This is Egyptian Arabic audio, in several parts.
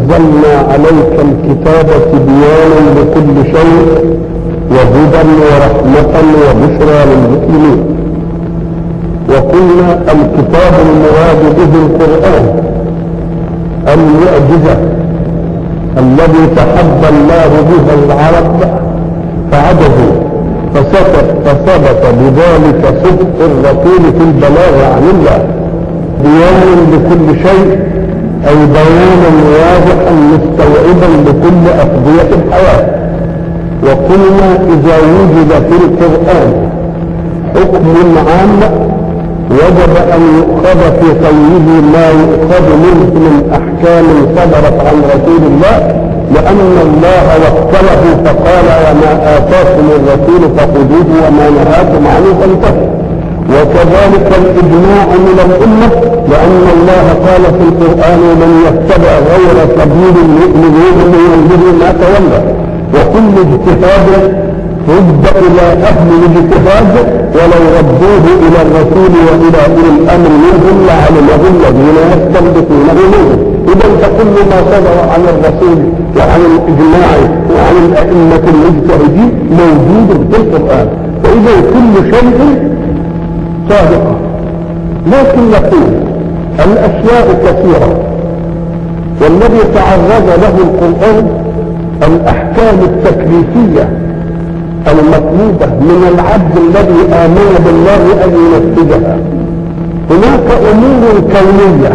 أنزلنا عليك الكتاب تبيانا لكل شيء وهدى ورحمة وبشرى للمسلمين وقلنا الكتاب المراد به القرآن المعجزة الذي تحدى الله بها العرب فعجزوا فثبت فثبت بذلك صدق الرسول في البلاغ عن الله بيان لكل شيء أي بيانا واضحا مستوعبا لكل أقضية الحياة وقلنا إذا وجد في القرآن حكم عام وجب أن يؤخذ في قوله ما يؤخذ منه من أحكام صدرت عن رسول الله لأن الله وكله فقال وما آتاكم الرسول فخذوه وما نهاكم عنه فانتهوا وكذلك الإجماع من الأمة لأن الله قال في القرآن من يتبع غير سبيل المؤمنين من ما تولى وكل اجتهاد رد إلى أهل الاجتهاد ولو ردوه إلى الرسول وإلى أولي الأمر منهم لعلمه الذين يستنبطونه منهم إذا فكل ما صدر عن الرسول وعن الإجماع وعن الأئمة المجتهدين موجود في القرآن فإذا كل شيء صادقة لكن نقول الأشياء كثيرة والذي تعرض له القرآن الأحكام التكليفية المطلوبة من العبد الذي آمن بالله أن ينفذها هناك أمور كونية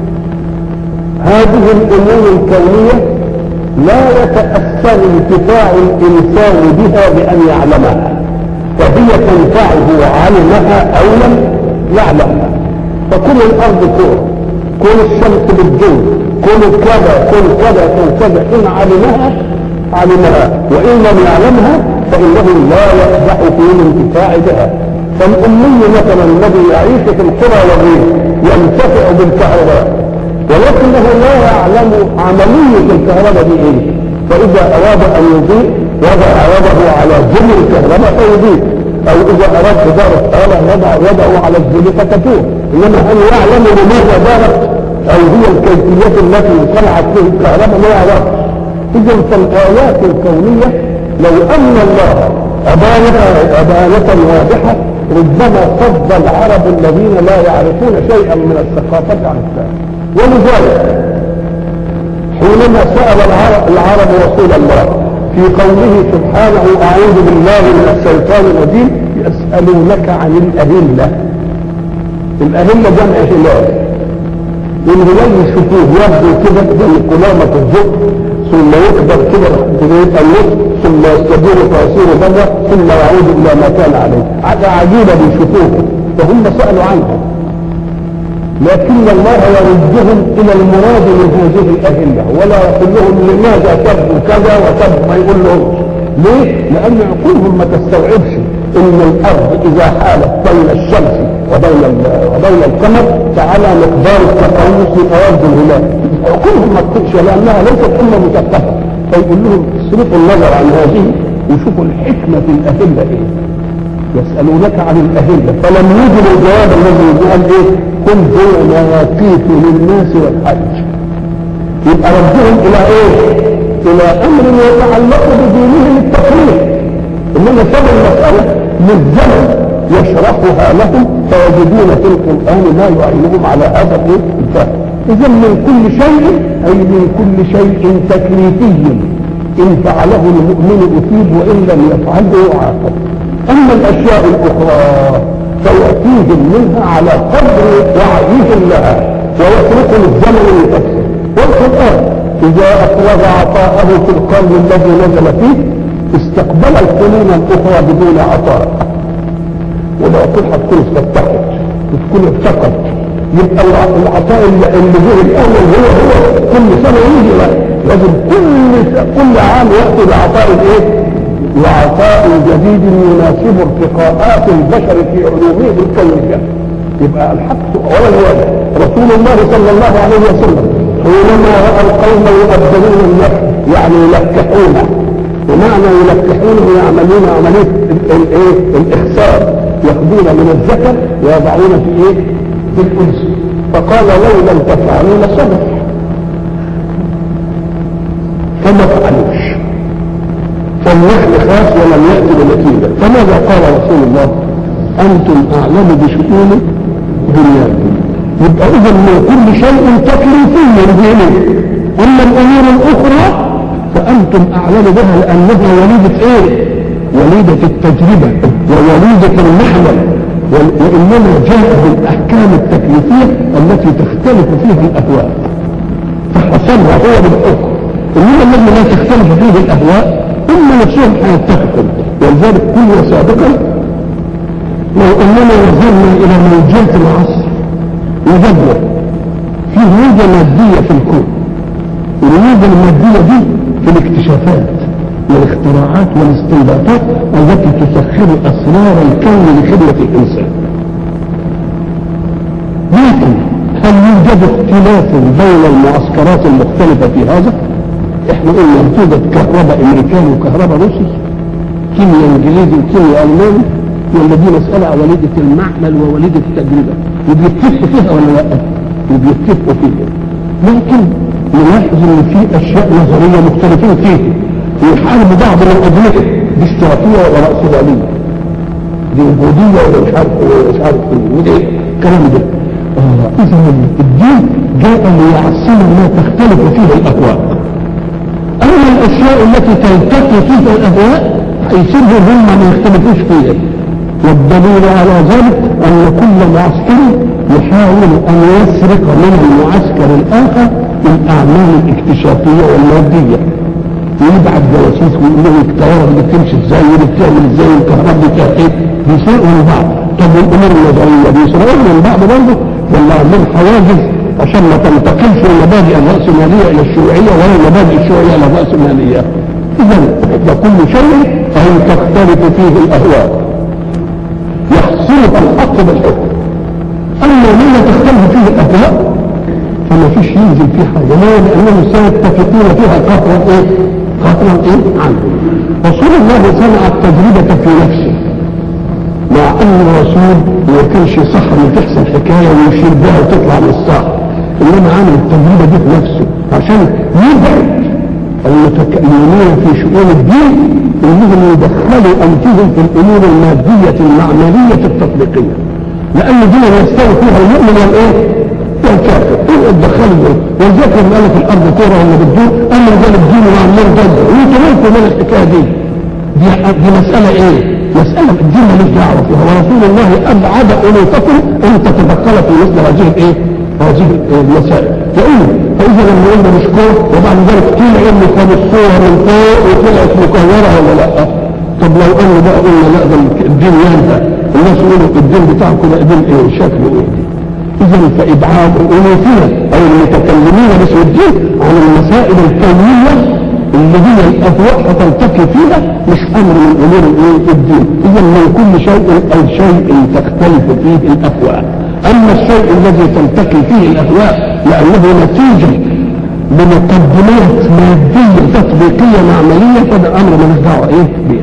هذه الأمور الكونية لا يتأثر انتفاع الإنسان بها بأن يعلمها فهي تنفعه علمها أو لم يعلمها فكل الأرض كورة كل الشمس بالجو كل كذا كل كذا كل كذا إن علمها علمها وإن لم يعلمها فإنه لا يقدح في الانتفاع بها فالأمي مثلا الذي يعيش في القرى والريف ينتفع بالكهرباء ولكنه لا يعلم عملية الكهرباء دي ايه فإذا أراد أن يضيء وضع يده على زر الكهرباء فيضيء أو إذا أراد إدارة آلة يضع يده على الزر فتتوه إنما هل يعلم لماذا دارت أو هي الكيفية التي صنعت به الكهرباء ما يعرفش إذا فالآيات الكونية لو أن الله أبانها أبانة واضحة ربما صد العرب الذين لا يعرفون شيئا من الثقافة عن الثاني ولذلك حينما سأل العرب, العرب رسول الله في قوله سبحانه أعوذ بالله من الشيطان الرجيم يسألونك عن الأهلة الأهلة جمع هلال والهلال يشوفوه يبدو كده زي قلامة الزق ثم يكبر كده يبقى النص ثم يستدير فيصير بره ثم يعود الى ما كان عليه حاجه عجيبه بيشوفوه فهم سالوا عنه لكن الله يردهم الى المراد من هذه الادله ولا يقول لهم لماذا تبدو كذا وتبدو ما يقول لهم ليه؟ لان عقولهم ما تستوعبش ان الارض اذا حالت بين الشمس وبين وبين القمر فعلى مقدار التقوس يتوازن الهلال عقولهم ما تطيقش لانها ليست امه مثقفه فيقول لهم اصرفوا النظر عن هذه وشوفوا الحكمه في الادله ايه يسالونك عن الادله فلم يجدوا الجواب الذي قال ايه قل هو مواقيت للناس والحج يبقى ردهم الى ايه الى امر يتعلق بدينهم التقليد انما سبب المساله للزمن يشرحها لهم فيجدون في القران ما يعينهم على هذا الفهم اذا من كل شيء اي من كل شيء تكليفي ان فعله المؤمن اثيب وان لم يفعله يعاقب اما الاشياء الاخرى فياتيهم منها على قدر وعيهم لها ويتركهم الزمن لنفسه والقران اذا افرغ عطاءه في القرن الذي نزل فيه استقبل القرون الاخرى بدون عطاء ولا كل هتكون استفتحت وتكون ارتقت يبقى العطاء اللي جه الاول هو هو كل سنه يجي لازم كل كل عام ياتي بعطاء ايه؟ وعطاء جديد يناسب ارتقاءات البشر في علومهم الكونيه يبقى الحق اولا هو رسول الله صلى الله عليه وسلم حينما راى القوم يؤذنون النفس يعني يلكحونه ومعنى يلكحونه يعملون عمليه الايه؟ الاخسار ياخذون من الذكر ويضعون في ايه؟ في الانس فقال لو لم تفعلوا لصدق بإخلاص ولم يأتي بنتيجة فماذا قال رسول الله أنتم أعلم بشؤون دنياكم يبقى إذا من كل شيء تكليفي بدينه أما الأمور الأخرى فأنتم أعلم بها لأنها وليدة إيه؟ وليدة التجربة ووليدة المحمل وإنما جاء بالأحكام التكليفية التي تختلف فيها الأهواء فحصلها هو بالحكم إنما الذي لا تختلف فيه الأهواء هم نفسهم حيتفقوا ولذلك كل سابقا لو أننا وصلنا إلى موجات العصر وجدنا في موجة مادية في الكون الموجة المادية دي في الاكتشافات والاختراعات والاستنباطات التي تسخر أسرار الكون لخدمة الإنسان لكن هل يوجد اختلاف بين المعسكرات المختلفة في هذا؟ احنا قلنا توجد كهرباء امريكاني وكهرباء روسي كيمياء انجليزي وكيمياء الماني ولا دي مسألة وليدة المعمل ووليدة التجربة وبيتفقوا فيها ولا لا؟ وبيتفقوا فيها لكن نلاحظ ان في اشياء نظرية مختلفين فيها ويحاربوا بعض من اجلها دي اشتراكية ولا رأسمالية دي وجودية ولا مش عارف مش عارف ايه ودي الكلام ده آه اذا الدين جاء ليعصم ما تختلف فيه الاهواء اما الاشياء التي تلتقي فيها الاهواء يصيروا هم ما يختلفوش فيها والدليل على ذلك ان كل معسكر يحاول ان يسرق من المعسكر الاخر الاعمال الاكتشافيه والماديه ويبعت جواسيس ويقول لهم الطياره دي بتمشي ازاي ودي بتعمل ازاي والكهرباء دي فيها ايه بيسرقوا من بعض طب والامور النظريه بيسرقوا من بعض برضه ولا من حواجز عشان ما تنتقلش المبادئ الراسماليه الى الشيوعيه ولا المبادئ الشيوعيه الى الراسماليه اذا وكل شيء فهم تختلف فيه الاهواء يحصلك الحق بالحكم اما ما لا تختلف فيه الاهواء فما فيش ينزل فيه حاجه ليه لانهم سيتفقون فيها قطرا ايه قطرا ايه عنه رسول الله صنع التجربه في نفسه مع ان الرسول ما كانش صح ان تحصل حكايه ويشير بها وتطلع من الصح انما عمل التجربه دي في نفسه عشان يبعد المتكلمين في شؤون الدين انهم يدخلوا انفسهم في الامور الماديه المعمليه التطبيقيه لان دي يستوي فيها المؤمن والايه؟ والكافر ايه تدخلوا ايه؟ ولذلك لما قال في الارض كوره ولا بتدور اما قال الدين وعمال ضد وانتوا مالكم من الحكايه دي؟ دي دي مساله ايه؟ مساله الدين ماليش دعوه فيها ورسول الله ابعد انوفكم ان تتدخل في مثل هذه الايه؟ هذه المسائل يقول فاذا لما قلنا مش كور وبعد ذلك قيل ان كان الصور من فوق وطلعت مكوره ولا لا طب لو ان بقى قلنا لا ده الدين ينفع الناس يقولوا الدين بتاعكم ده دين ايه شكله ايه اذا فابعاد انوفنا او المتكلمين باسم الدين عن المسائل الكونيه اللي هي الاهواء هتلتقي فيها مش امر من امور الايه الدين اذا من كل شيء اي شيء تختلف فيه الاهواء اما الشيء الذي تلتقي فيه الاهواء لانه نتيجه لمقدمات ماديه تطبيقيه معمليه فده امر مالوش دعوه ايه بيه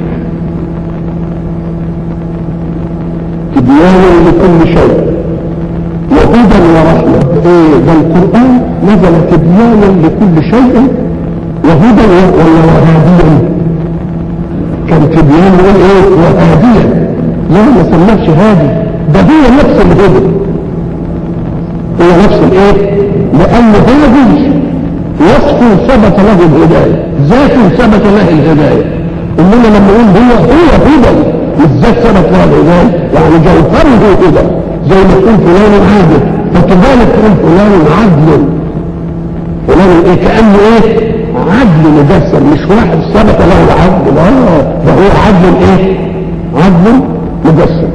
تبيان لكل شيء وهدى ورحمه ايه ده القران نزل تبيانا لكل شيء وهدى ولا وهاديا كان تبيان يقول ايه وهاديا لا ما سماش هادي ده هو نفس الهدى هو نفس الايه لان هادي وصف ثبت له الهدايه ذات ثبت له الهدايه انما لما نقول هو هو هدى مش ذات ثبت له الهدايه يعني جوهره هدى زي ما تقول فلان عادل فكذلك تقول فلان عدل فلان ايه كانه ايه عدل مجسم مش واحد ثبت له العدل اه ده هو عدل ايه عدل مجسم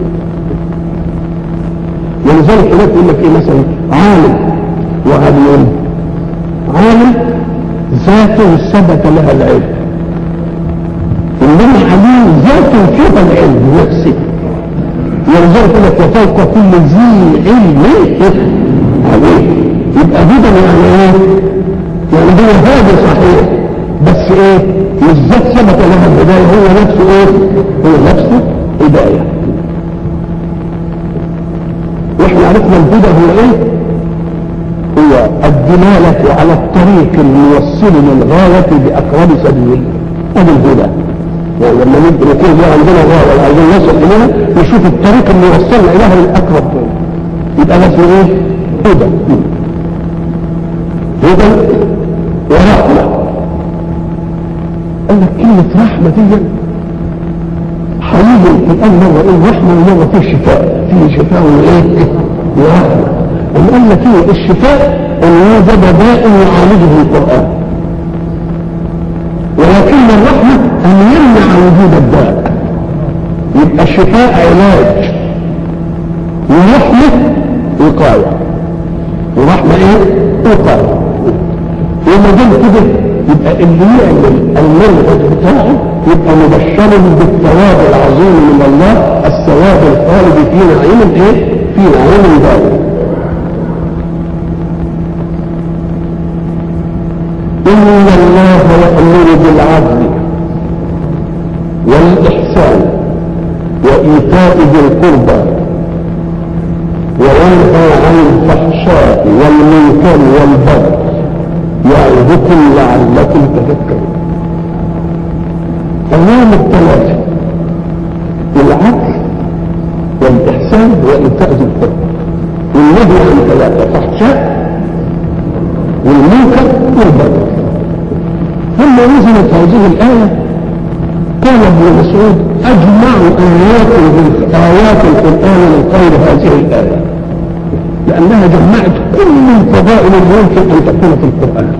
ولذلك هناك يقول لك ايه مثلا عالم وعليم عالم ذاته ثبت لها العلم انما عليم ذاته فيها العلم نفسه ولذلك يقول لك وفوق كل ذي علم عليه يبقى هدى يعني ايه؟ يعني هو هادي صحيح بس ايه؟ مش ذات ثبت لها الهدايه هو نفسه ايه؟ هو نفسه هدايه واحنا عرفنا الهدى هو ايه هو الدلالة على الطريق الموصل للغاية بأقرب سبيل هذا الهدى يعني لما نبقى نكون الله عندنا الله ولا عايزين نصل اليها نشوف الطريق اللي وصلنا اليها للاقرب يبقى لازم ايه؟ هدى هدى ورحمه قال لك كلمه رحمه دي حقيقي القران مره ايه رحمه ومره فيه شفاء فيه شفاء وايه؟ ورحمه أم قال لك ايه الشفاء ان يوجد داء يعالجه القران ولكن الرحمه ان يمنع وجود الداء يبقى الشفاء علاج ورحمه وقايه ورحمه ايه؟ وقايه وما دام كده يبقى اللي يعمل المنهج بتاعه يبقى مبشر بالثواب العظيم من الله الثواب الخالد في نعيم ايه؟ في نعيم دائم إن الله يأمر بالعدل والإحسان وإيتاء ذي القربى وينهى عن الفحشاء والمنكر والبغي يعظكم لعلكم تذكرون أمام الثلاثة العدل والإحسان وإيتاء ذي القربى والنهي عن ثلاثة فحشاء والمنكر والبغي لما نزلت هذه الآية قال ابن مسعود أجمع آيات آيات القرآن من غير هذه الآية لأنها جمعت كل الفضائل الممكن أن تكون في القرآن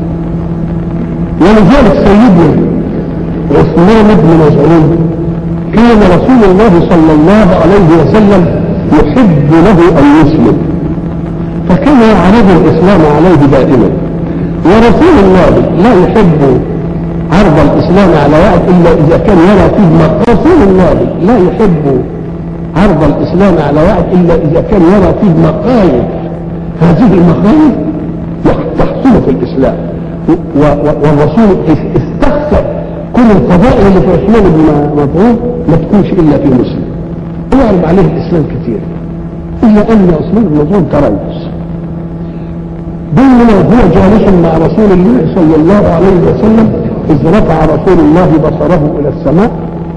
ولذلك سيدنا عثمان بن مسعود كان رسول الله صلى الله عليه وسلم يحب له أن يسلم فكان يعرض الإسلام عليه دائما ورسول الله لا يحب عرض الإسلام على واحد إلا إذا كان يرى فيه مقام رسول الله لا يحب عرض الإسلام على واحد إلا إذا كان يرى فيه مقايد هذه المقايد تحصل في الإسلام والرسول استخسر كل الفضائل اللي في عثمان بن مظعون ما تكونش إلا في مسلم ويعرض عليه الإسلام كثير إلا أن عثمان بن مظعون تريث بينما هو جالس مع رسول الله صلى الله عليه وسلم إذ رفع رسول الله بصره إلى السماء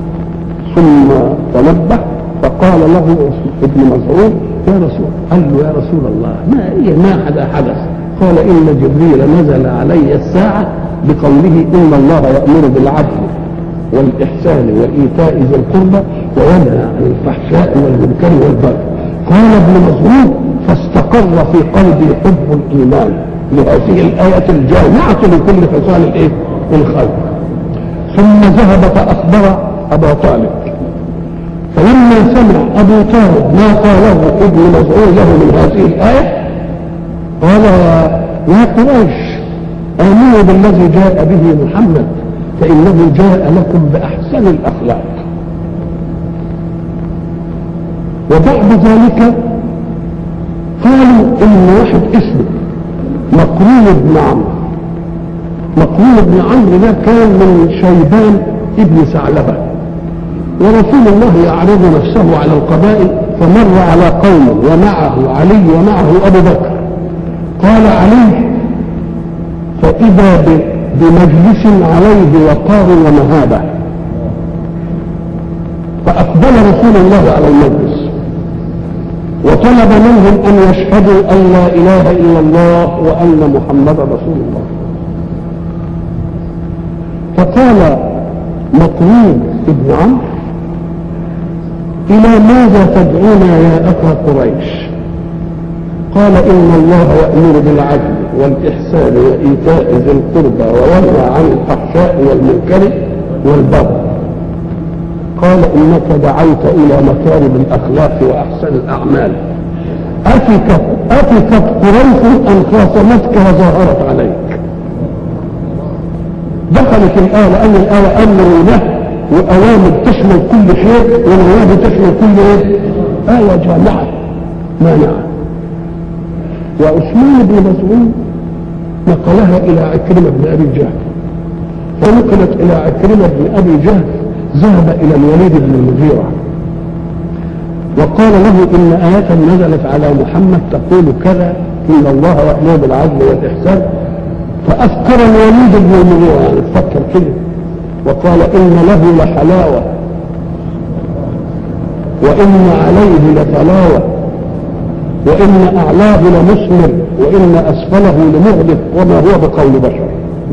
ثم تنبه فقال له ابن مسعود يا رسول قال له يا رسول الله ما هي ما حدا حدث قال إن جبريل نزل علي الساعة بقوله إن الله يأمر بالعدل والإحسان وإيتاء ذي القربى وينهى عن الفحشاء والمنكر والبغي قال ابن مسعود فاستقر في قلبي حب الإيمان لهذه الآية الجامعة لكل خصال الإيه؟ الخير ثم ذهب فأخبر أبا طالب فلما سمع أبو طالب ما قاله ابن مسعود له من هذه الآية قال يا قريش آمنوا بالذي جاء به محمد فإنه جاء لكم بأحسن الأخلاق وبعد ذلك قالوا إن واحد اسمه مقرون بن عمرو مقرون بن عمرو ده كان من شيبان ابن ثعلبه ورسول الله يعرض نفسه على القبائل فمر على قوم ومعه علي ومعه ابو بكر قال علي فاذا بمجلس عليه وقار ومهابه فاقبل رسول الله على المجلس وطلب منهم ان يشهدوا ان لا اله الا الله وان محمدا رسول الله فقال مطلوب ابن عمرو إلى ماذا تدعونا يا أخا قريش قال إن الله يأمر بالعدل والإحسان وإيتاء ذي القربى وينهى عن الفحشاء والمنكر والبغي قال إنك دعوت إلى مكارم الأخلاق وأحسن الأعمال أفكت أفكت قريش أن خاصمتك وظاهرت عليك دخلت الآية لأن الآية أمر ونهي وأوامر تشمل كل شيء ونواهي تشمل كل إيه؟ آية جامعة مانعة وعثمان بن مسعود نقلها إلى عكرمة بن أبي جهل فنقلت إلى عكرمة بن أبي جهل ذهب إلى الوليد بن المغيرة وقال له إن آية نزلت على محمد تقول كذا إن الله يأمر بالعدل والإحسان فأذكر الوليد بن المغيرة يعني تفكر كده وقال إن له لحلاوة وإن عليه لطلاوة وإن أعلاه لمثمر وإن أسفله لمغلق وما هو بقول بشر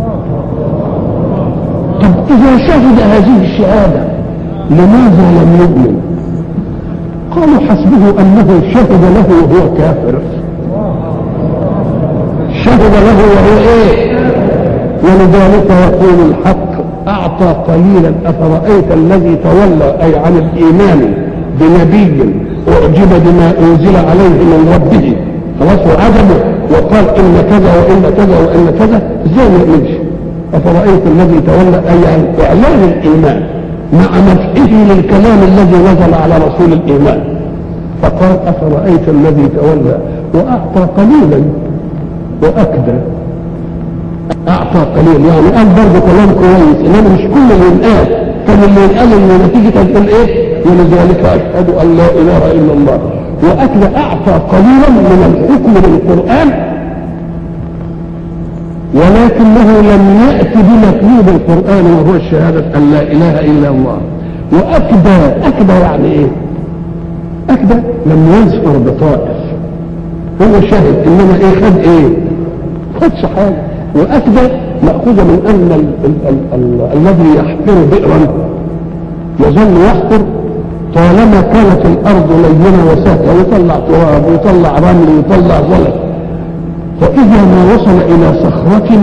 طب إذا شهد هذه الشهادة لماذا لم يؤمن قالوا حسبه أنه شهد له وهو كافر شهد له وهو إيه ولذلك يقول الحق أعطى قليلا أفرأيت الذي تولى أي عن الإيمان بنبي أعجب بما أنزل عليه من ربه خلاص وعدمه وقال إن كذا وإن كذا وإن كذا إزاي ما يؤمنش أفرأيت الذي تولى أي عن إعلان الإيمان مع نفعه للكلام الذي نزل على رسول الإيمان فقال أفرأيت الذي تولى وأعطى قليلا وأكدى أعطى قليل يعني قال برضه كلام كويس إنما مش كل اللي ينقال كان اللي ينقال إن نتيجة تقول إيه ولذلك أشهد أن لا إله إلا الله وأكل أعطى قليلا من الحكم بالقرآن ولكنه لم يأتي بمطلوب القرآن وهو الشهادة أن لا إله إلا الله وأكدى أكدى يعني إيه أكدى لم يذكر بطائف هو شهد إنما إيه خد إيه خدش حاجة وأكدى مأخوذة من أن ال ال ال ال الذي يحفر بئرا يظل يحفر طالما كانت الأرض لينة وسهلة ويطلع تراب ويطلع رمل ويطلع زلط فإذا ما وصل إلى صخرة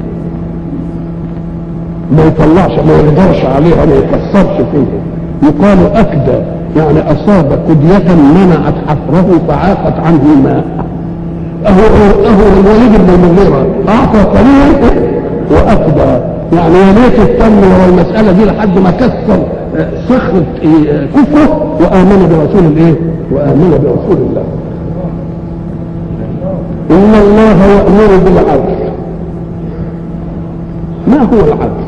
ما يطلعش ما يقدرش عليها ما يكسرش فيها يقال أكدى يعني أصاب كدية منعت حفره فعاقت عنه الماء أهو أهو الوليد بن المغيرة أعطى قليلا وأكدى يعني يا ريت التم ورا المسألة دي لحد ما كسر صخرة كفره وآمن برسول الإيه؟ وآمن برسول الله إن الله يأمر بالعدل ما هو العدل؟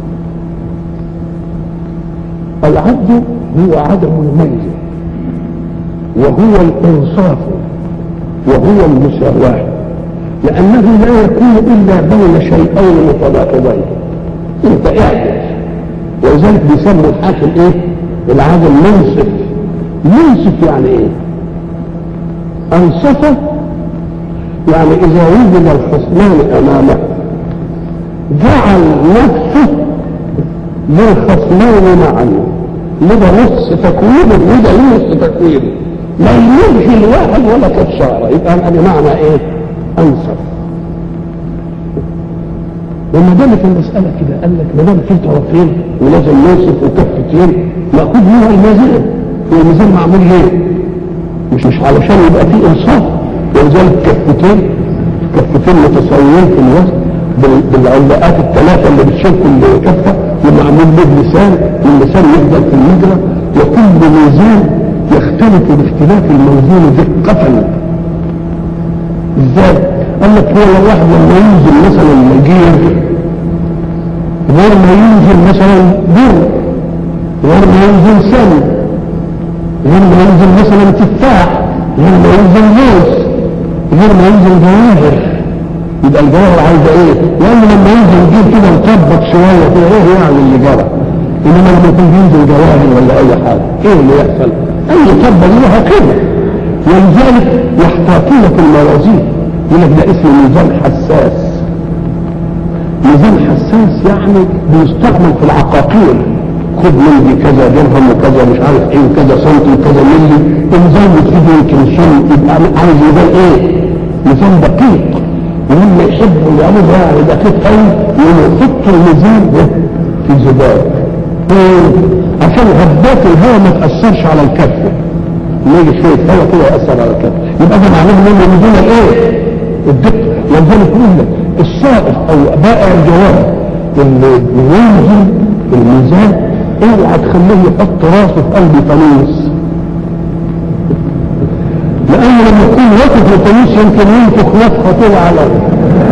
العدل هو عدم الميل وهو الإنصاف وهو المساواة لأنه لا يكون إلا بين شيئين متناقضين أنت اعدل ولذلك بيسموا الحاكم إيه؟ العادل منصف منصف يعني إيه؟ أنصفه يعني إذا وجد الخصمان أمامه جعل نفسه للخصمان معا لده نص تكوينه وده نص تكوينه لا يلغي الواحد ولا كبشارة يبقى أنا بمعنى إيه؟ أنصف وما دامت المسألة كده قال لك ما دام في طرفين ولازم نوصف وكفتين مأخوذ منها الميزان هو الميزان معمول ليه؟ مش مش علشان يبقى فيه إنصاف ولذلك كفتين كفتين متساويين في الوزن بالعلاقات الثلاثة اللي بتشيل كل كفة ومعمول له لسان واللسان يفضل في المجرى وكل ميزان يختلف باختلاف الموزون دقة ازاي؟ قال لك هو الواحد لما ينزل مثلا الجير غير ما ينزل مثلا بر غير ما ينزل سم غير ما ينزل مثلا تفاح غير ما ينزل موز غير ما ينزل جواهر يبقى الجواهر عايزه ايه؟ لان لما ينزل جيب كده مطبق شويه كده ايه يعني اللي جرى؟ انما لما يكون ينزل جواهر ولا اي حاجه ايه اللي يحصل؟ اي طبق لها كده ولذلك يحتاطون في الموازين يقول لك ده اسمه ميزان حساس ميزان حساس يعني بيستعمل في العقاقير خد من دي كذا درهم وكذا مش عارف ايه وكذا سنتي وكذا ملي الميزان بتفيده يمكن شيء يبقى عايز ميزان ايه؟ ميزان دقيق ولما يحبوا يعملوا يعني دقيق قوي يحطوا الميزان في زباله عشان غبات الهواء ما تاثرش على الكفه لما يجي شويه هواء كده ياثر على الكفه يبقى ده معناه ان الميزان ايه؟ الدقه ولذلك يقول لك الصائف او بائع الجواب اللي بيوزن الميزان اوعى تخليه يحط راسه في قلب فانوس لان لما يكون واقف الفانوس يمكن ينفخ نفخه كده على الارض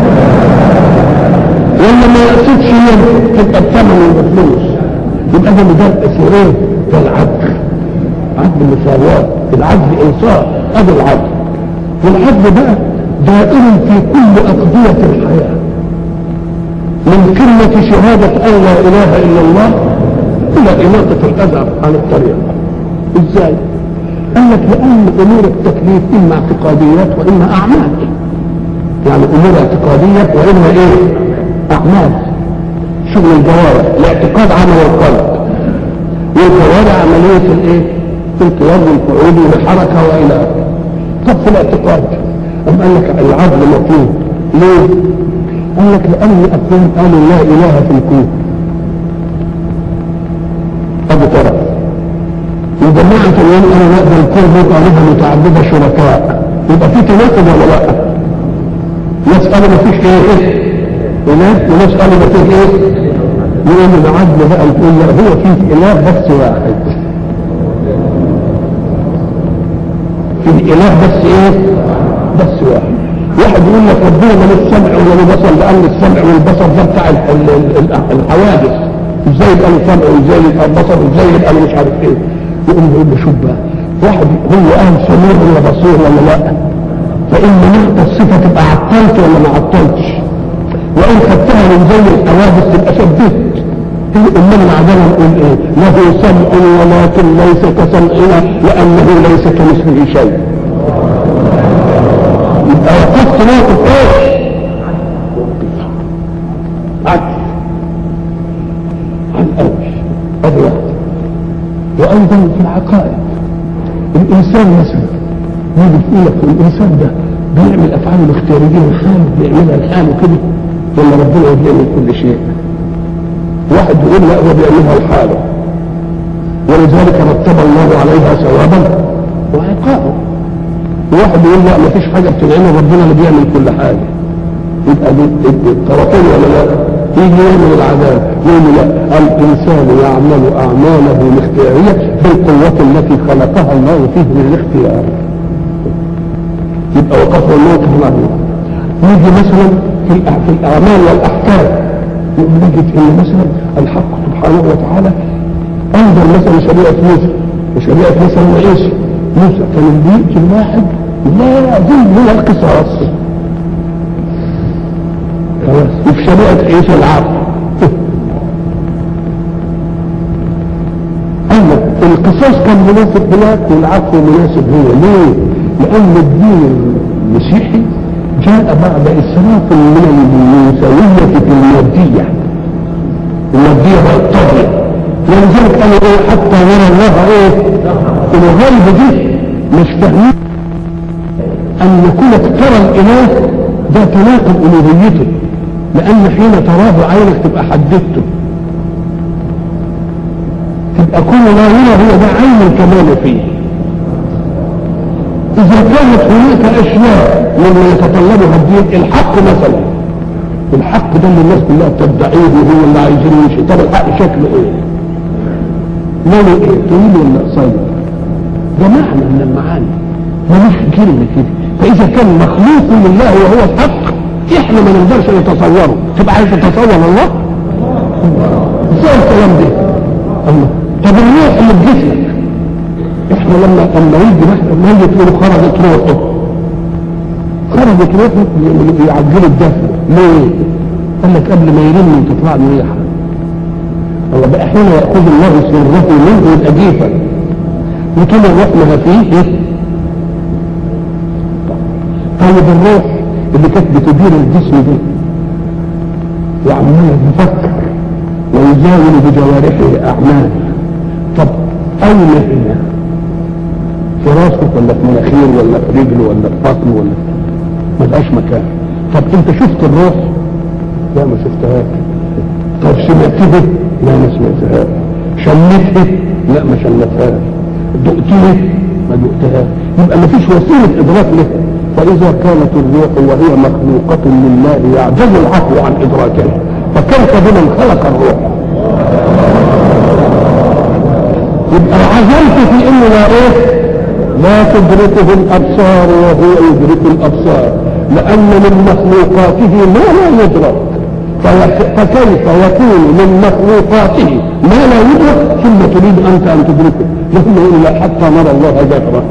ولا ما يقصدش ينفخ تبقى بثمن الفلوس يبقى ده ده اسمه ايه؟ ده العدل عدل المساواة العدل انصاف ادي العدل والعدل بقى دائر في كل أقضية الحياة من قمة شهادة أن لا إله إلا الله إلى إماطة الأذى عن الطريق إزاي؟ قال لك لأن أمور التكليف إما اعتقاديات وإما أعمال يعني أمور اعتقادية وإما إيه؟ أعمال شغل الجوارح الاعتقاد عمل القلب والجوارح عملية الإيه؟ القيام والقعود والحركة وإلى آخره طب في الاعتقاد أم قال لك العدل مطلوب ليه؟ قال لك لأن أقوام قالوا لا إله في الكون أبو طرف وجماعة اليوم أنا نقدر الكون بيبقى لها متعددة شركاء يبقى في تناقض ولا لا؟ ناس قالوا ما فيش إيه وناس وناس قالوا ما فيش إيه؟ يقول العدل بقى يقول لا هو فيه إله بس واحد فيه إله بس إيه؟ بس واحد واحد يقول لك ربنا ملوش سمع ولا له بصر لان السمع والبصر ده بتاع ال- ال- ال- الحوادث ازاي يبقى له سمع وازاي يبقى له بصر وازاي يبقى له مش عارف ايه يقوم يقول له شوف بقى واحد هو اهل سميع ولا بصير ولا لا فان منعت الصفه تبقى عطلت ولا ما عطلتش وان خدتها من زي الحوادث تبقى شبهت امال العدالة نقول ايه له سمع ولكن ليس كسمعنا لانه ليس كمثله شيء يبقى وقفت موقف ايه عكس عن اول ادي واحد وايضا في العقائد الانسان مثلا يجي يقول لك الانسان ده بيعمل افعاله الاختياريه الحال بيعملها لحاله كده ولا ربنا بيعمل كل شيء واحد يقول لا هو بيعملها لحاله ولذلك رتب الله عليها ثوابا وعقابا واحد يقول لا مفيش حاجه بتنعمل ربنا اللي بيعمل كل حاجه يبقى دي الطرفين ولا لا يجي يعمل العذاب يقول لا الانسان يعمل اعماله الاختياريه بالقوه التي خلقها الله فيه للاختيار يبقى وقفه الموقف معروف نيجي مثلا في الأ- في الاعمال والاحكام نجد ان مثلا الحق سبحانه وتعالى انزل مثلا شريعه موسى وشريعه مثلا عيسى موسى كان بيجي الواحد لازم من القصاص خلاص وفي شريعه عيسى العفو اما القصاص كان مناسب هناك والعفو مناسب هنا ليه؟ لان الدين المسيحي جاء بعد اسراف من المساويه في الماديه الماديه بقت طاغيه ولذلك قالوا ايه حتى يرى الله ايه الغيب دي مش فاهمين ان كونك ترى الاله ده تناقض الوهيته لان حين تراه عينك تبقى حددته تبقى كل ما يرى هو ده عين الكمال فيه اذا كانت هناك اشياء مما يتطلبها الدين الحق مثلا الحق ده اللي الناس كلها بتدعيه وهو اللي عايزين يمشي طب الحق شكله ايه؟ ماله ايه؟ طويل ولا قصير؟ ده معنى من المعاني ملوش كلمه كده فاذا كان مخلوق لله وهو الحق احنا ما نقدرش نتصوره تبقى عايز تتصور الله؟ ازاي الكلام ده؟ الله طب الروح اللي في جسمك احنا لما لما يجي ميت يقولوا خرجت روحه خرجت روحه يعجلوا الدفن ليه؟ قال لك قبل ما يرن تطلع له ريحه الله بقى حين ياخذ الله سره منه يبقى جيفا وطول الروح ما فيه ايه؟ طيب الروح اللي كانت بتدير الجسم ده وعمال يفكر ويزاول بجوارحه اعمال طب اين هنا في راسك ولا في مناخير ولا في رجل ولا في بطن ولا ما لقاش مكان طب انت شفت الروح لا ما شفتهاش طب سمعتها لا ما سمعتهاش شمتها لا ما شمتهاش دقتها ما دقتهاش يبقى ما فيش وسيله ادراك له فاذا كانت الروح وهي مخلوقه لله يعجز العقل عن ادراكها فكيف بمن خلق الروح يبقى عزمت في انه لا ايه لا تدركه الابصار وهو يدرك الابصار لان من مخلوقاته ما لا يدرك فيك- فكيف يكون من مخلوقاته ما لا يدرك ثم تريد انت ان تدركه يقول الا حتى نرى الله جهرا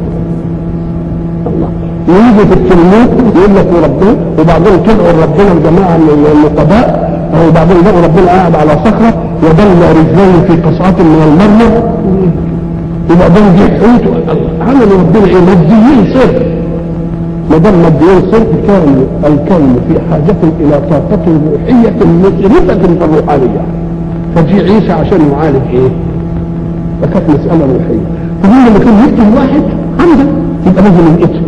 الله ويجي في التلميذ يقول لك ربنا وبعدين تدعو ربنا الجماعه من النقباء وبعدين لقوا ربنا قاعد على صخره وبل رجليه في قصعه من المرمر وبعدين جه حوت عملوا ربنا ايه ماديين صرف ما دام ماديين صرف كان الكون في حاجه الى طاقه روحيه مسرفه في الروحانيه فجي عيسى عشان يعالج ايه؟ فكانت مساله روحيه فهو لما كان يقتل واحد عمدا يبقى لازم ينقتل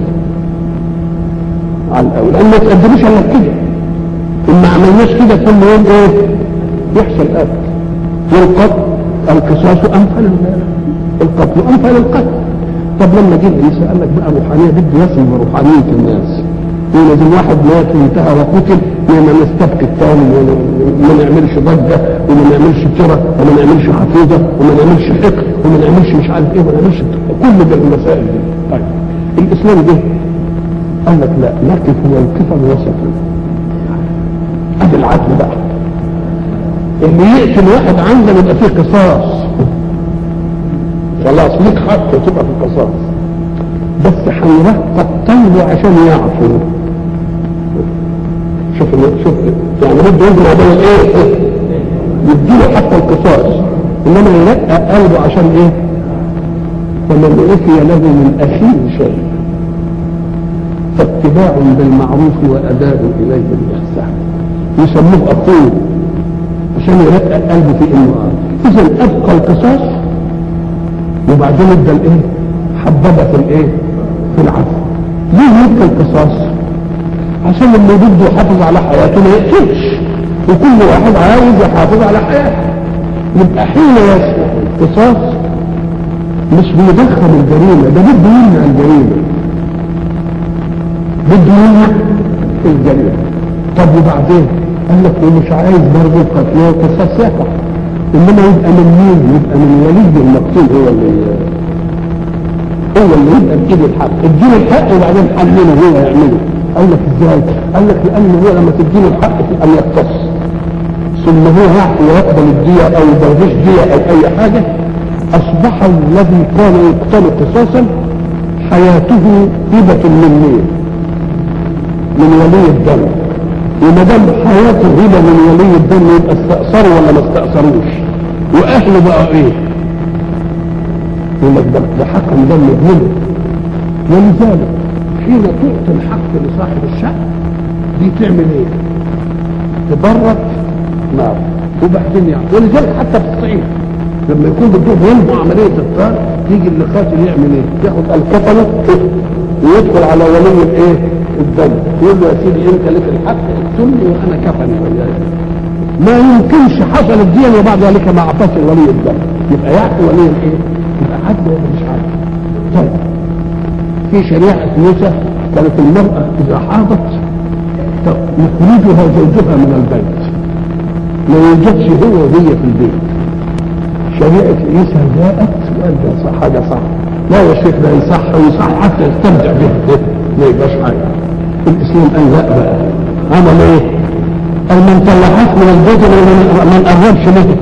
على الاول لان ما تقدموش الا كده ان ما عملناش كده كل يوم ايه؟ يحصل قتل والقتل القصاص امثل القتل امثل القتل طب لما جه عيسى قال لك بقى روحانيه بده يصل بروحانيه الناس ولازم واحد مات وانتهى وقتل ما نستبقي الثاني وما نعملش ضجه وما نعملش ترى وما نعملش حفيظه وما نعملش حقد وما نعملش مش عارف ايه وما نعملش كل ده المسائل دي طيب الاسلام ده قال لك لا نقف موقفا وسطا ادي العدل بقى اللي يقتل واحد عندنا يبقى فيه قصاص خلاص ليك حق تبقى في القصاص بس هنرقب قلبه عشان يعفو شوف شوف يعني بده يجمع بين ايه؟ يديله حق القصاص انما يرقق قلبه عشان ايه؟ فمن عفي له من اخيه شيء فاتباع بالمعروف واداء اليه بالاحسان يسموه اخوه عشان يرقق قلبه في انه آه. اذا ابقى القصاص وبعدين ادى الايه؟ حببه في الايه؟ في العفو ليه يبقى القصاص؟ عشان اللي بده يحافظ على حياته ما يقتلش وكل واحد عايز يحافظ على حياته يبقى حين يصلح القصاص مش بيضخم الجريمه ده بده يمنع الجريمه بده يمنع الجريمه طب وبعدين قال لك ومش عايز برضه القتل والقصاص يقع انما يبقى من مين؟ يبقى من ولي المقتول هو اللي هو اللي يبقى بايد الحق اديله الحق وبعدين حلله هو يعمله قال لك ازاي؟ قال لك لانه هو لما تديله الحق في ان يقتص ثم هو يعفو ويقبل الدية او يدرجش دية او اي حاجة اصبح الذي كان يقتل قصاصا حياته هبة من مين؟ من ولي الدم وما دام حياته هبة من ولي الدم يبقى استأثروا ولا ما استأثروش واهله بقى ايه؟ يقول لك ده ده حكم دم ابنه ولذلك حين تعطي الحق لصاحب الشأن دي تعمل ايه؟ تبرد نار وبعدين يعني ولذلك حتى في الصعيد لما يكون بدهم ينهوا عملية الطار يجي اللي قاتل يعمل ايه؟ ياخد الكفنة ويدخل على ولي الايه؟ الدم يقول له يا سيدي انت لك الحق اقتلني وانا كفني وياك ما يمكنش حصلت دي وبعد ذلك ما اعطاش ولي الدم يبقى يعطي ولي الايه؟ يبقى عدل ولا مش عدل؟ طيب في شريعة موسى كانت المرأة إذا حاضت يخرجها زوجها من البيت ما يوجدش هو وهي في البيت شريعة عيسى جاءت وقال ده صح حاجة صح لا يا شيخ ده يصح ويصح حتى يستمتع به ما يبقاش حاجة الإسلام قال لا بقى عمل إيه؟ قال من طلعت من البيت ما نقربش له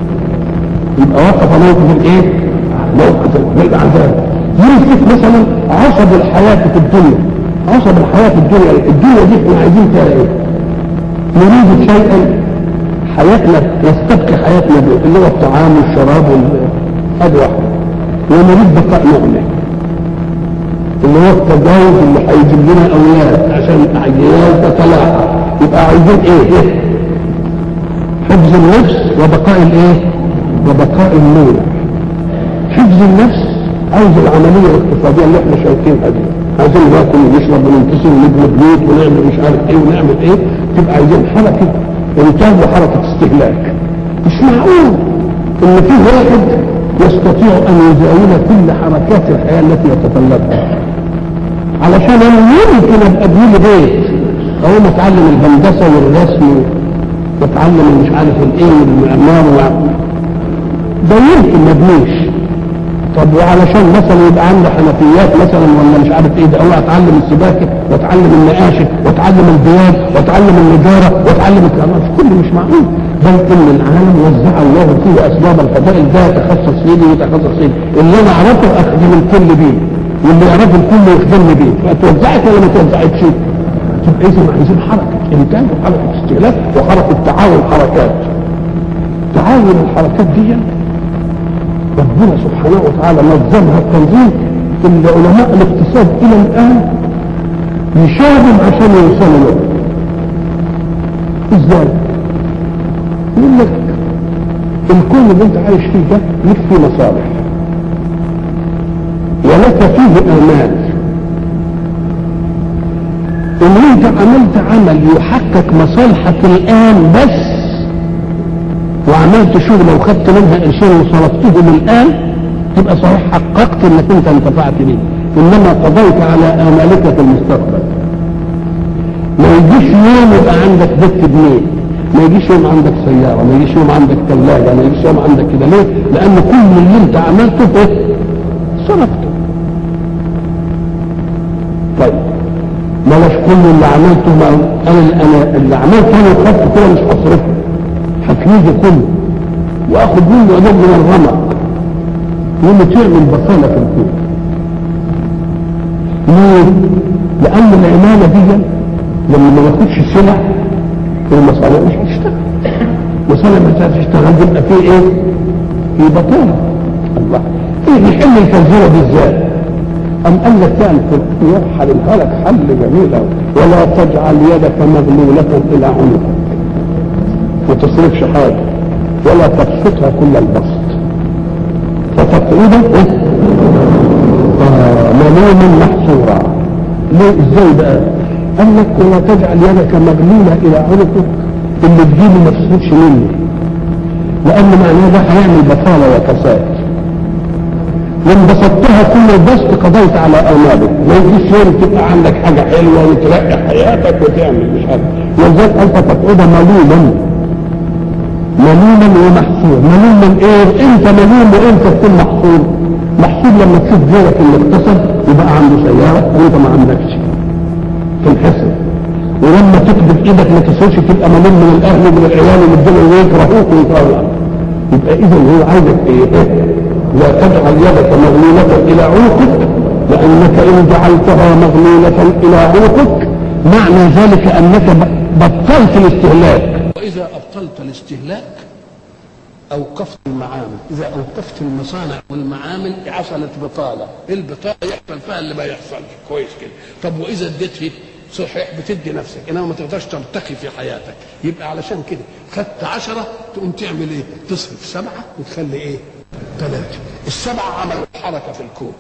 يبقى وقف موقف الإيه؟ موقف العذاب يمسك مثلا عصب الحياة في الدنيا عصب الحياة في الدنيا الدنيا دي احنا عايزين فيها ايه نريد شيئا حياتنا نستبقي حياتنا به اللي هو الطعام والشراب هذا واحد ونريد بقاء نعمة اللي هو التجاوز اللي هيجيب لنا اولاد عشان عيال تتلاحق يبقى عايزين ايه, إيه؟ حفظ النفس وبقاء الايه وبقاء النور حفظ النفس عاوز العملية الاقتصادية اللي احنا شايفينها دي عايزين ناكل ونشرب وننتصر ونبني بيوت ونعمل مش عارف ايه ونعمل ايه تبقى عايزين حركة انتاج وحركة استهلاك مش معقول ان في واحد يستطيع ان يزاول كل حركات الحياة التي يتطلبها علشان انا يمكن ابقى ابني بيت او اتعلم الهندسة والرسم واتعلم مش عارف الايه والمعمار ده يمكن ما ابنيش طب وعلشان مثلا يبقى عنده حنفيات مثلا ولا مش عارف ايه ده هو اتعلم السباكه واتعلم النقاشه واتعلم البياض واتعلم النجاره واتعلم الكلام كله مش معقول بل ان العالم وزع الله فيه اسباب الفضائل ده يتخصص فيه ويتخصص فيه اللي انا اعرفه اخدم الكل بيه واللي يعرفه الكل يخدمني بيه فتوزعت ولا ما توزعتش؟ تبقى اذا عايزين حركه انتاج وحركه استهلاك وحركه تعاون حركات تعاون الحركات دي ربنا سبحانه وتعالى نظمها التنظيم اللي علماء الاقتصاد الى الان يشاهدوا عشان يوصلوا له ازاي؟ يقول لك الكون اللي انت عايش فيه ده لك فيه مصالح ولك فيه امال ان انت عملت عمل يحقق مصالحك الان بس وعملت شغل وخدت منها قرشين وصرفتهم الان تبقى صحيح حققت انك انت انتفعت بيه انما قضيت على امالك في المستقبل ما يجيش يوم يبقى عندك بيت جنيه ما يجيش يوم عندك سيارة ما يجيش يوم عندك ثلاجة ما يجيش يوم عندك كده ليه لان كل اللي انت عملته ايه صرفته طيب بلاش كل اللي عملته ما انا انا اللي عملته انا خدته كده مش هصرفه هفيده كله واخد منه ادب من الرمق يقوم تعمل بصالة في الكون ليه؟ لأن العمالة دي لما ما ياخدش سلع المصانع مش هتشتغل المصانع مش هتشتغل يبقى في ايه؟ في بطالة الله ايه بيحل الفلسفة دي ازاي؟ أم قال لك كان يرحل لك حل جميل أوي ولا تجعل يدك مغلولة إلى عنقك ما تصرفش حاجة ولا تبسطها كل البسط فتقعد آه ملوما محصورا ليه ازاي بقى؟ قال لك ولا تجعل يدك مغلولة إلى عنقك اللي تجيبه ما تصرفش منه لأن معناه ده هيعمل بطالة وفساد وان بسطتها كل البسط قضيت على امالك ما يجيش يوم تبقى عندك حاجه حلوه وترقي حياتك وتعمل مش عارف ولذلك انت تقعد ملوما ملوما ومحصور ملوما ايه انت ملوم وانت تكون محصور محصور لما تشوف غيرك اللي اقتصد يبقى عنده سياره وانت ما عندكش تنحسر ولما تكذب ايدك ما تصيرش تبقى ملوم من الاهل ومن العيال ومن الدنيا ويكرهوك ويكرهوك يبقى اذا هو عايزك ايه لا تجعل يدك مغلولة إلى عنقك لأنك إن جعلتها مغلولة إلى عنقك معنى ذلك أنك بطلت الاستهلاك وإذا أبطلت الاستهلاك أوقفت المعامل إذا أوقفت المصانع والمعامل حصلت بطالة البطالة يحصل فيها اللي ما يحصلش كويس كده طب وإذا اديت صحيح بتدي نفسك انما ما تقدرش ترتقي في حياتك يبقى علشان كده خدت عشرة تقوم تعمل ايه تصرف سبعة وتخلي ايه ثلاثة السبعة عملوا حركة في الكون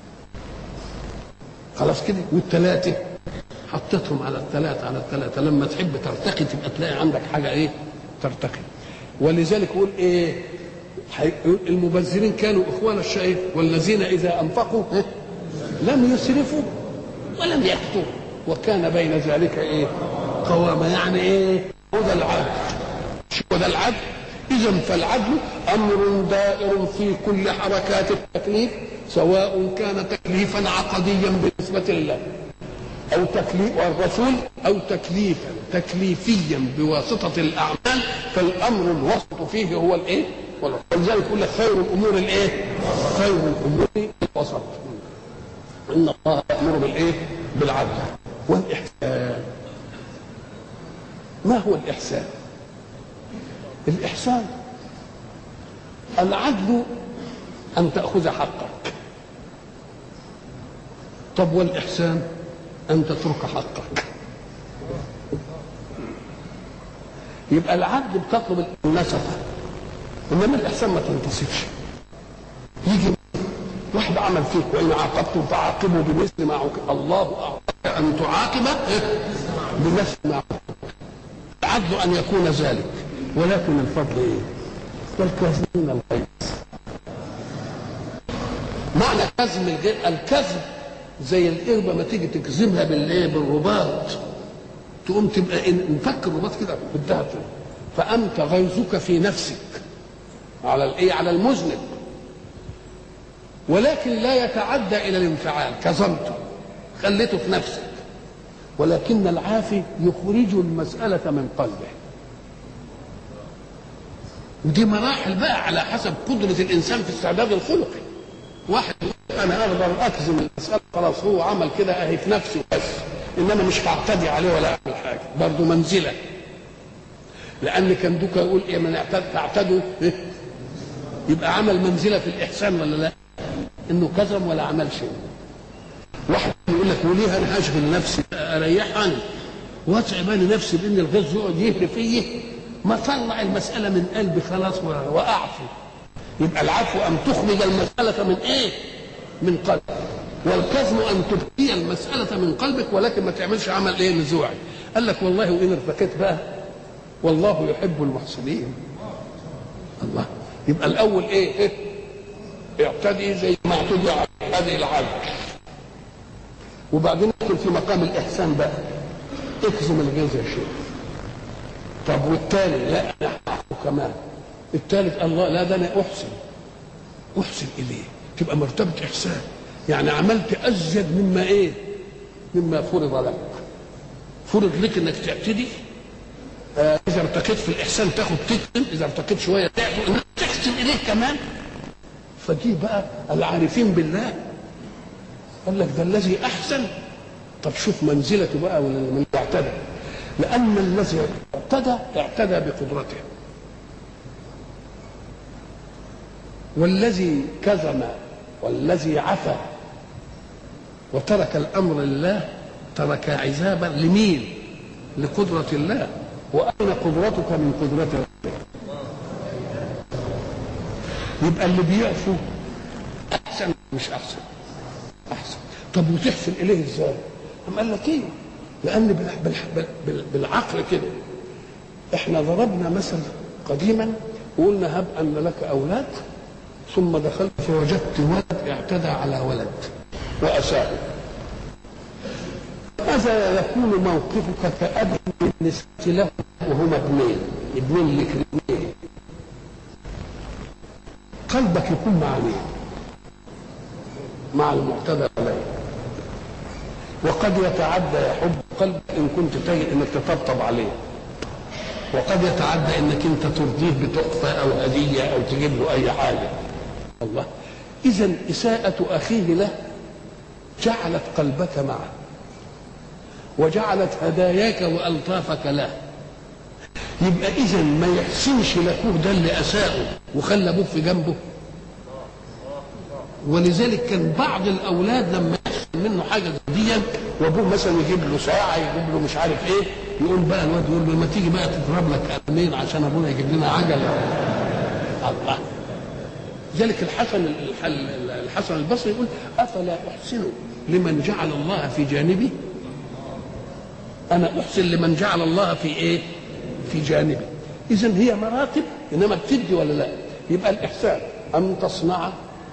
خلاص كده والثلاثة حطيتهم على الثلاثة على الثلاثة لما تحب ترتقي تبقى تلاقي عندك حاجة ايه ترتقي ولذلك يقول ايه المبذرين كانوا اخوان الشيء والذين اذا انفقوا لم يسرفوا ولم يقتروا وكان بين ذلك ايه قوامة يعني ايه هو ده العدل شو ده العدل اذا فالعدل امر دائر في كل حركات التكليف سواء كان تكليفا عقديا بالنسبه لله او تكليف والرسول او تكليفا تكليفيا بواسطه الاعمال فالامر الوسط فيه هو الايه؟ ولذلك يقول لك خير الامور الايه؟ خير الامور الوسط ان الله يامر بالايه؟ بالعدل والاحسان ما هو الاحسان؟ الإحسان العدل أن تأخذ حقك طب والإحسان أن تترك حقك يبقى العدل بتطلب النسبة إنما الإحسان ما تنتصفش يجي واحد عمل فيك وإن عاقبتم فعاقبوا بمثل ما عوقب الله أعطاك أن تعاقب بمثل ما عوقب العدل أن يكون ذلك ولكن الفضل ايه؟ والكاظمين الغيظ معنى كظم الغيظ الكظم زي القربه ما تيجي تكظمها بالايه؟ بالرباط تقوم تبقى نفك الرباط كده بالذهب فانت غيظك في نفسك على الايه؟ على المذنب ولكن لا يتعدى الى الانفعال كظمته خليته في نفسك ولكن العافي يخرج المسألة من قلبه ودي مراحل بقى على حسب قدرة الإنسان في استعداد الخلقي واحد انا اقدر اكزم المساله خلاص هو عمل كده اهي في نفسه بس انما مش هعتدي عليه ولا اعمل حاجه برضه منزله لان كان دوكا يقول ايه من اعتد تعتدوا إيه؟ يبقى عمل منزله في الاحسان ولا لا انه كظم ولا عمل شيء واحد يقول لك وليه انا هشغل نفسي اريحني واتعب انا نفسي بان الغز يقعد يهري فيا ما طلع المساله من قلبي خلاص واعفو يبقى العفو ان تخرج المساله من ايه؟ من قلبك والكظم ان تبقي المساله من قلبك ولكن ما تعملش عمل ايه نزوعي قال لك والله وان ارتكيت بقى والله يحب المحسنين الله يبقى الاول ايه, إيه؟ اعتدي زي ما اعتدي هذه العبد وبعدين ندخل في مقام الاحسان بقى اكظم الغيظ يا شيخ طب والتالي لا انا اعفو كمان الثالث الله لا ده انا احسن احسن اليه تبقى مرتبه احسان يعني عملت ازيد مما ايه مما فرض لك فرض لك انك تعتدي آه اذا ارتقيت في الاحسان تاخد تكتم اذا ارتقيت شويه تعفو انك تحسن اليه كمان فدي بقى العارفين بالله قال لك ده الذي احسن طب شوف منزلته بقى من اعتدى لان الذي اعتدى اعتدى بقدرته والذي كظم والذي عفا وترك الامر لله ترك عذابا لمين لقدرة الله وأين قدرتك من قدرة ربك يبقى اللي بيعفو أحسن مش أحسن أحسن طب وتحسن إليه إزاي أم قال لك إيه لأن بالعقل كده إحنا ضربنا مثل قديما وقلنا هب أن لك أولاد ثم دخلت فوجدت ولد اعتدى على ولد وأساء ماذا يكون موقفك كأب بالنسبة له وهما اثنين ابنين لك اثنين قلبك يكون مع مين؟ مع المعتدى عليه وقد يتعدى يحب قلبك ان كنت تجد انك تطبطب عليه وقد يتعدى انك انت ترضيه بتحفه او هديه او تجيب له اي حاجه الله اذا اساءه اخيه له جعلت قلبك معه وجعلت هداياك والطافك له يبقى اذا ما يحسنش لاخوه ده اللي اساءه وخلى ابوه في جنبه ولذلك كان بعض الاولاد لما يحصل منه حاجه دي وابوه مثلا يجيب له ساعه يجيب له مش عارف ايه يقول بقى الواد يقول له ما تيجي بقى تضرب لك قلمين عشان ابونا يجيب لنا عجله الله ذلك الحسن الحسن البصري يقول افلا احسن لمن جعل الله في جانبي انا احسن لمن جعل الله في ايه في جانبي اذا هي مراتب انما بتدي ولا لا يبقى الاحسان ان تصنع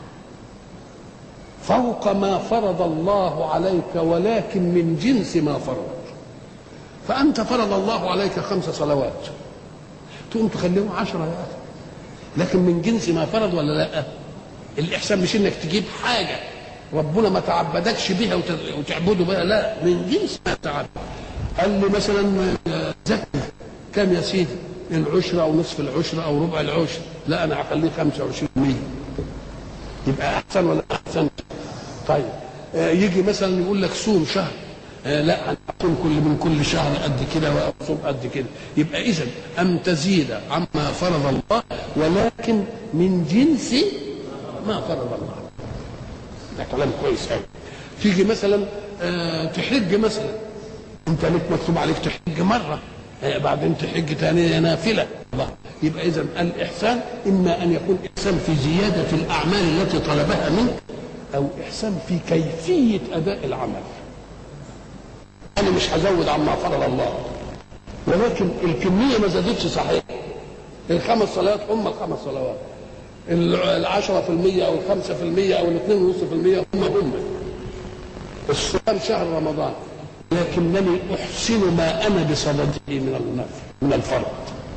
فوق ما فرض الله عليك ولكن من جنس ما فرض فانت فرض الله عليك خمس صلوات تقوم تخليهم عشرة يا اخي لكن من جنس ما فرض ولا لا الاحسان مش انك تجيب حاجه ربنا ما تعبدكش بها وتعبده بها لا من جنس ما تعبد قال لي مثلا زكي كم يا سيدي العشرة أو نصف العشرة أو ربع العشر لا أنا هخليه 25% يبقى أحسن ولا أحسن طيب آه يجي مثلا يقول لك صوم شهر آه لا أنا أصوم كل من كل شهر قد كده وأصوم قد كده يبقى إذا أن تزيد عما فرض الله ولكن من جنس ما فرض الله ده كلام كويس قوي تيجي مثلا آه تحج مثلا انت لك مكتوب عليك تحج مره بعدين تحج تاني نافله الله يبقى اذا الاحسان اما ان يكون احسان في زياده الاعمال التي طلبها منك او احسان في كيفيه اداء العمل انا مش هزود عما فرض الله ولكن الكميه ما زادتش صحيح الخمس صلوات هم الخمس صلوات العشرة في المية أو الخمسة في المية أو الاثنين ونص في المية هم هم الصيام شهر رمضان لكنني احسن ما انا بصدده من النفل من الفرض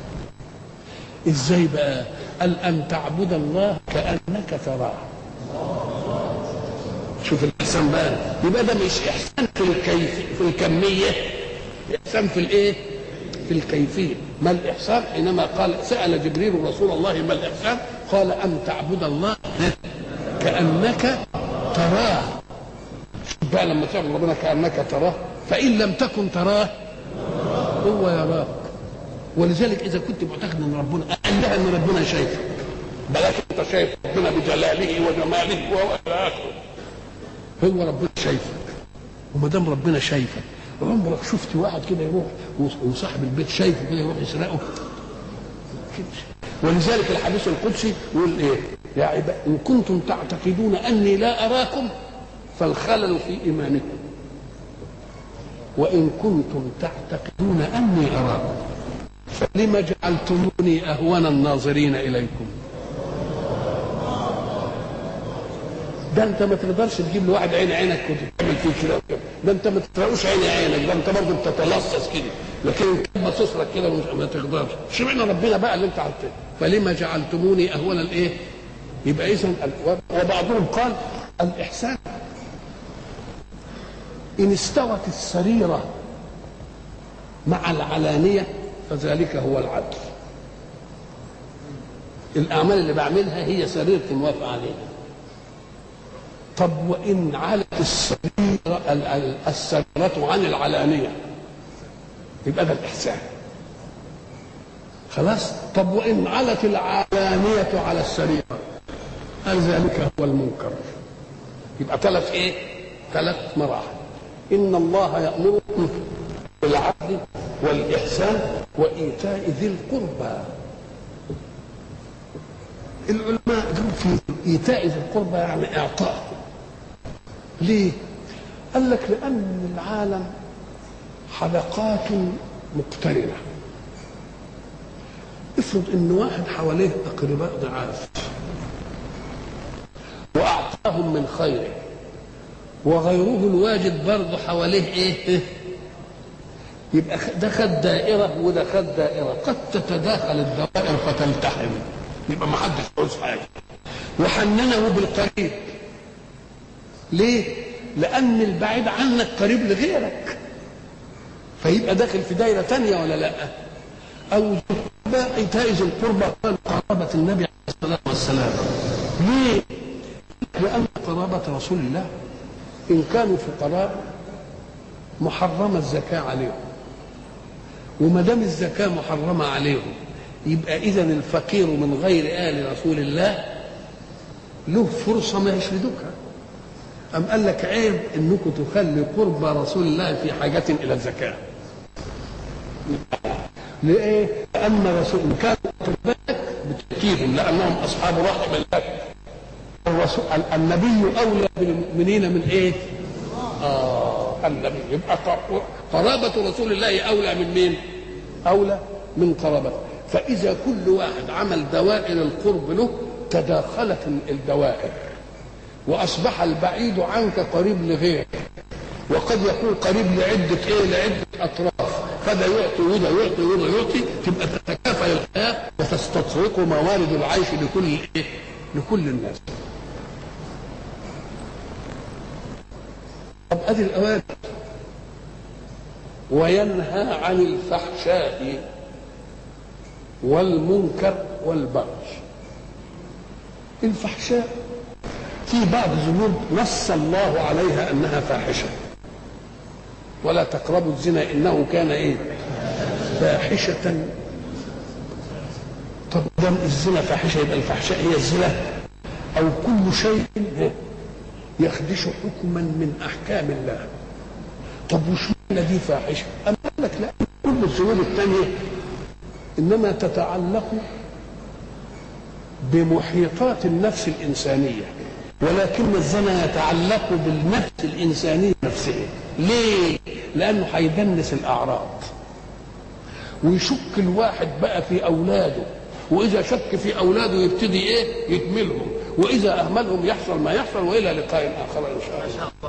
ازاي بقى قال ان تعبد الله كانك تراه شوف الاحسان بقى يبقى ده مش احسان في الكيف في الكميه احسان في الايه في الكيفيه ما الاحسان حينما قال سال جبريل رسول الله ما الاحسان قال ان تعبد الله كانك تراه شوف بقى لما تعبد ربنا كانك تراه فان لم تكن تراه هو يراك ولذلك اذا كنت معتقد ان ربنا قال لها ان ربنا شايفك بلاش انت شايف ربنا بجلاله وجماله والى اخره هو ربنا شايفك وما دام ربنا شايفك عمرك شفت واحد كده يروح وصاحب البيت شايفه كده يروح يسرقه ولذلك الحديث القدسي يقول ايه يا عباد ان كنتم تعتقدون اني لا اراكم فالخلل في ايمانكم وان كنتم تعتقدون اني اراكم فلم جعلتموني اهون الناظرين اليكم ده انت ما تقدرش تجيب لواحد عين عينك وتعمل فيه كده ده انت ما تقراوش عين عينك ده انت برضه بتتلصص كده لكن كلمه تصرك كده ما تقدرش اشمعنى ربنا بقى اللي انت عارفه فلما جعلتموني اهون الايه يبقى اذا وبعضهم قال الاحسان ان استوت السريره مع العلانيه فذلك هو العدل الاعمال اللي بعملها هي سريرتي موافق عليها طب وان علت السريره السريره عن العلانيه يبقى ده الاحسان خلاص طب وان علت العلانيه على السريره هل ذلك هو المنكر يبقى ثلاث ايه ثلاث مراحل ان الله يامركم بالعدل والاحسان وايتاء ذي القربى العلماء قالوا في ايتاء ذي القربى يعني اعطاء ليه قال لك لان العالم حلقات مقترنه افرض ان واحد حواليه اقرباء ضعاف واعطاهم من خيره وغيره الواجد برضه حواليه ايه يبقى ده خد دائره وده خد دائره قد تتداخل الدوائر فتلتحم يبقى ما حدش عاوز حاجه وحننه بالقريب ليه؟ لأن البعيد عنك قريب لغيرك فيبقى داخل في دايرة تانية ولا لا؟ أو باقي تائز القربى قال قرابة النبي عليه الصلاة والسلام ليه؟ لأن قرابة رسول الله إن كانوا فقراء محرمة الزكاة عليهم وما دام الزكاة محرمة عليهم يبقى إذا الفقير من غير آل رسول الله له فرصة ما يشردكها أم قال لك عيب انكم تخلي قرب رسول الله في حاجة إلى الزكاة لإيه؟ لأن رسول إن كانوا قرباك بتأتيهم لأنهم أصحاب رحم الله الرسول النبي أولى بالمؤمنين من إيه؟ آه النبي يبقى قرابة رسول الله أولى من مين؟ أولى من قرابته فإذا كل واحد عمل دوائر القرب له تداخلت الدوائر واصبح البعيد عنك قريب لغيرك وقد يكون قريب لعده ايه لعده اطراف فده يعطي وده يعطي وده يعطي تبقى تتكافئ الحياه وتستطرق موارد العيش لكل ايه لكل الناس طب ادي الاوامر وينهى عن الفحشاء والمنكر والبغي الفحشاء في بعض ذنوب نص الله عليها انها فاحشه ولا تقربوا الزنا انه كان ايه فاحشه طب دام الزنا فاحشه يبقى الفحشاء هي الزنا او كل شيء يخدش حكما من احكام الله طب وش معنى دي فاحشه اما قال لك لا كل الذنوب الثانيه انما تتعلق بمحيطات النفس الانسانيه ولكن الزنا يتعلق بالنفس الإنسانية نفسها ليه؟ لأنه هيدنس الأعراض ويشك الواحد بقى في أولاده وإذا شك في أولاده يبتدي إيه؟ يكملهم وإذا أهملهم يحصل ما يحصل وإلى لقاء آخر إن شاء الله